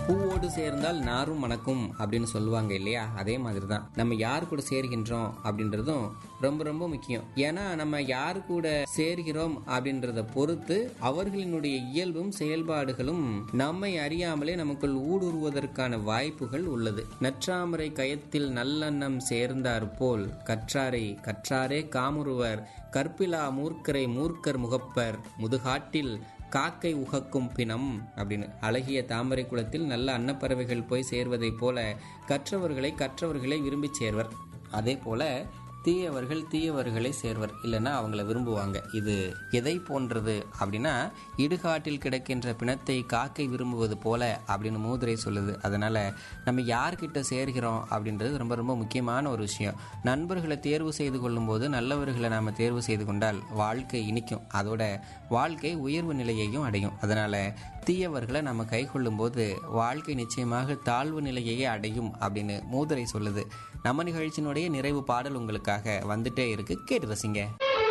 பூவோடு சேர்ந்தால் நாரும் மணக்கும் அப்படின்னு சொல்லுவாங்க இல்லையா அதே மாதிரி தான் நம்ம யார் கூட சேர்கின்றோம் அப்படின்றதும் ரொம்ப ரொம்ப முக்கியம் ஏன்னா நம்ம யார் கூட சேர்கிறோம் அப்படின்றத பொறுத்து அவர்களினுடைய இயல்பும் செயல்பாடுகளும் நம்மை அறியாமலே நமக்குள் ஊடுருவதற்கான வாய்ப்புகள் உள்ளது நற்றாமரை கயத்தில் நல்லெண்ணம் சேர்ந்தார் போல் கற்றாரை கற்றாரே காமுறுவர் கற்பிலா மூர்க்கரை மூர்க்கர் முகப்பர் முதுகாட்டில் காக்கை உகக்கும் பிணம் அப்படின்னு அழகிய தாமரை குளத்தில் நல்ல அன்னப்பறவைகள் போய் சேர்வதைப் போல கற்றவர்களை கற்றவர்களை விரும்பிச் சேர்வர் அதே போல தீயவர்கள் தீயவர்களை சேர்வர் இல்லைன்னா அவங்கள விரும்புவாங்க இது எதை போன்றது அப்படின்னா இடுகாட்டில் கிடக்கின்ற பிணத்தை காக்கை விரும்புவது போல அப்படின்னு மூதுரை சொல்லுது அதனால நம்ம யார்கிட்ட சேர்கிறோம் அப்படின்றது ரொம்ப ரொம்ப முக்கியமான ஒரு விஷயம் நண்பர்களை தேர்வு செய்து கொள்ளும்போது நல்லவர்களை நாம தேர்வு செய்து கொண்டால் வாழ்க்கை இனிக்கும் அதோட வாழ்க்கை உயர்வு நிலையையும் அடையும் அதனால தீயவர்களை நம்ம கை கொள்ளும்போது வாழ்க்கை நிச்சயமாக தாழ்வு நிலையையே அடையும் அப்படின்னு மூதுரை சொல்லுது நம்ம நிகழ்ச்சியினுடைய நிறைவு பாடல் உங்களுக்காக வந்துட்டே இருக்கு கேட்டு ரசிங்க